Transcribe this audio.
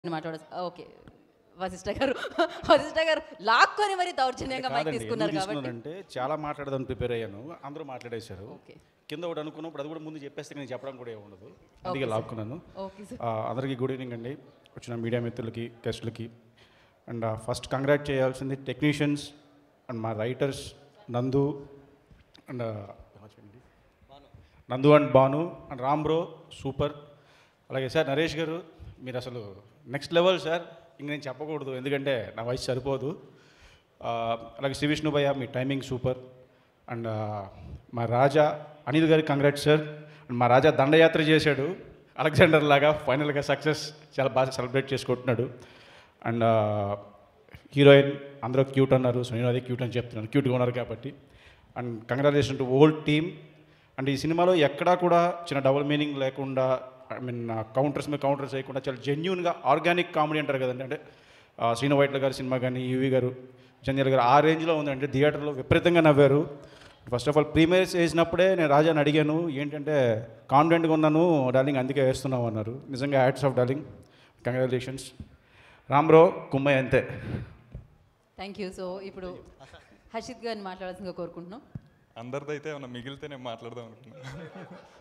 మాట్లాడ ఓకే వశిష్ఠ గారు వశిష్ఠ గారు లాక్కొని మరి దౌర్జన్యంగా మైక్ కాదండి, తీసుకున్నారు ఎందుకు కాబట్టి తీసుకున్నానంటే చాలా మాట్లాడదాన్ని ప్రిపేర్ అయ్యాను అందరూ మాట్లాడేశారు ఓకే కింద ఒకటి అనుకున్నప్పుడు అది కూడా ముందు చెప్పేస్తే నేను చెప్పడం కూడా ఏమి ఉండదు అందుకే లాక్కున్నాను ఓకే సార్ ఆ, అందరికీ గుడ్ ఈవినింగ్ అండి వచ్చిన మీడియా మిత్రులకి గెస్టులకి అండ్ ఫస్ట్ కంగ్రాట్ చేయాల్సింది టెక్నీషియన్స్ అండ్ మా writers Nandu and Nandu and Bhanu and Ram bro super అలాగే సార్ నరేష్ గారు మీరు అసలు నెక్స్ట్ లెవెల్ సార్ ఇంక నేను చెప్పకూడదు ఎందుకంటే నా వయసు సరిపోదు ఆ, అలాగే శ్రీ విష్ణు భయ్య మీ టైమింగ్ సూపర్ అండ్ మా రాజా అనిల్ గారికి కంగ్రాట్స్ సార్ అండ్ మా రాజా దండయాత్ర చేశాడు అలెగ్జాండర్ లాగా ఫైనల్గా సక్సెస్ చాలా బాగా సెలబ్రేట్ చేసుకుంటున్నాడు అండ్ హీరోయిన్ అందరూ క్యూట్ అన్నారు సో నేను అదే క్యూట్ అని చెప్తున్నాను క్యూట్గా ఉన్నారు కాబట్టి and congratulation to old team and ఈ సినిమాలో ఎక్కడా కూడా చిన్న డబుల్ మీనింగ్ లేకుండా ఐ మీన్ కౌంటర్స్ మీద కౌంటర్స్ చేయకుండా చాలా జెన్యున్గా ఆర్గానిక్ కామెడీ అంటారు కదండి అంటే ఆ, శ్రీను వైట్ల గారి సినిమా కానీ యూవి గారు జంజల్ గారు ఆ రేంజ్లో ఉందండి థియేటర్లో విపరీతంగా నవ్వారు ఫస్ట్ ఆఫ్ ఆల్ ప్రీమియర్స్ వేసినప్పుడే నేను రాజాని అడిగాను ఏంటంటే కాన్ఫిడెంట్గా ఉన్నాను డార్లింగ్ అందుకే వేస్తున్నావు అన్నారు నిజంగా యాడ్స్ ఆఫ్ డార్లింగ్ కంగ్రాచులేషన్స్ రామ్రో కుమ్మయ్య అంతే థ్యాంక్ యూ సో ఇప్పుడు హర్షిత్ గారిని మాట్లాడాల్సిందిగా కోరుకుంటున్నాం అందరిదైతే ఏమన్నా మిగిలితే నేను మాట్లాడదాం అనుకున్నాను